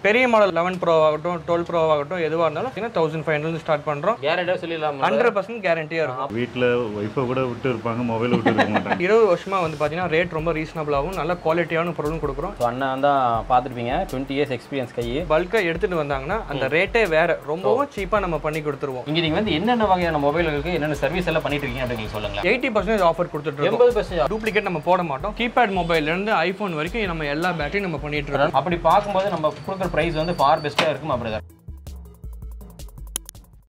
பெரிய model eleven bro ஆகட்டும் twelve bro ஆகட்டும் எதுவாக இருந்தாலும் பார்த்தீங்கன்னா தௌசண்ட் ஃபைவ் ஹண்ட்ரட் ஸ்டார்ட் பண்ணுறோம் கேரண்டியாக சொல்லிடலாம் ஹண்ட்ரட் பர்சன்ட் கேரண்டியாக இருக்கும் வீட்டில் ஒய்ஃபை கூட விட்டு இருப்பாங்க மொபைல் விட்டு இருக்க மாட்டாங்க இருபது வருஷமா வந்து பார்த்தீங்கன்னா ரேட் ரொம்ப ரீசனபிளாகவும் நல்ல குவாலிட்டியான பொருளும் கொடுக்குறோம் ஸோ அண்ணன் தான் பார்த்துருப்பீங்க டுவெண்ட்டி இயர்ஸ் எக்ஸ்பீரியன்ஸ் கை பல்காக எடுத்துட்டு வந்தாங்கன்னா அந்த ரேட்டே வேற ரொம்பவும் சீப்பாக நம்ம பண்ணி கொடுத்துருவோம் இங்கே நீங்கள் வந்து என்னென்ன வகையான மொபைல்களுக்கு என்னென்ன சர்வீஸ் எல்லாம் பண்ணிட்டு இருக்கீங்க அப்படின்னு சொல்லுங்களேன் எயிட்டி பர்சன்டேஜ் ஆஃபர் கொடுத்துட்டு இருக்கோம் எண்பது பர்சன்ட் டூப்ளிகேட் நம்ம போட மாட்டோம் கீபேட் மொபைல்லேருந்து ஐஃபோன் வரைக்கும் நம்ம எல்லா பேட்டரியும் நம்ம பண்ணிட்டு இருக்கோம் அப்படி பார்க்கும்போது நம்ம கொடுக்குற ப்ரைஸ் வந்து ஃபார் பெஸ்ட்டாக இருக்கும் அப்படி தான்